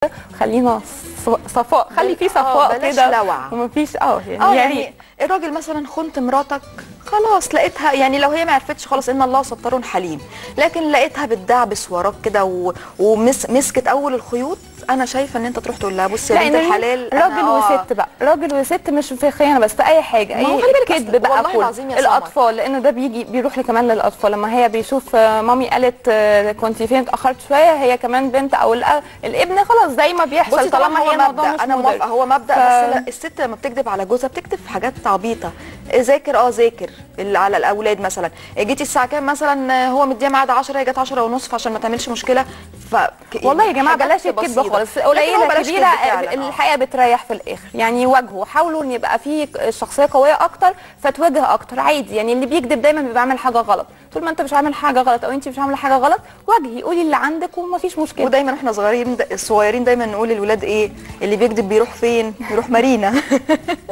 كده خلينا ص- صفاء خلي في آه، صفاء بلاش كده لوع. ومفيش اه يعني اه يا يعني ريت الراجل مثلا خنت مراتك خلاص لقيتها يعني لو هي ما عرفتش خلاص ان الله ستار حليم لكن لقيتها بتدعبس وراك كده و- ومسكت اول الخيوط انا شايفه ان انت تروح تقول لها بصي يا بنت لان الحلال أنا- راجل آه، وست بقى راجل وست مش في خيانه بس في اي حاجه ما هو اي خلي بالك كذب أصل بقى والله كله. العظيم يا سمر. الاطفال لان ده بيجي بيروح كمان للاطفال لما هي بيشوف آه، مامي قالت آه، كنت فين اتاخرت شويه هي كمان بنت او الأ- الابن خلاص زي ما بيحصل بصي طالما طالما هو هي الموضوع مبدا مش انا مضر. موافقه هو مبدا ف- بس لا الست لما بتكذب على جوزها بتكذب في حاجات عبيطه ذاكر اه ذاكر اللي على الاولاد مثلا جيتي الساعه كام مثلا هو مديها ميعاد 10 هي جت 10 ونص عشان ما تعملش مشكله ف والله يا جماعه حاجات بلاش الكذب بسيطة. خالص لكن هو قليله بلاش كبيره كذب فعلاً، آه. الحقيقه بتريح في الاخر يعني واجهوا حاولوا ان يبقى في شخصيه قويه اكتر فتواجه اكتر عادي يعني اللي بيكذب دايما بيبقى عامل حاجه غلط طول ما انت مش عامل حاجه غلط او انت مش عامله حاجه غلط واجهي قولي اللي عندك ومفيش مشكله ودايما احنا صغيرين صغيرين دايما نقول للولاد ايه اللي بيكذب بيروح فين يروح مارينا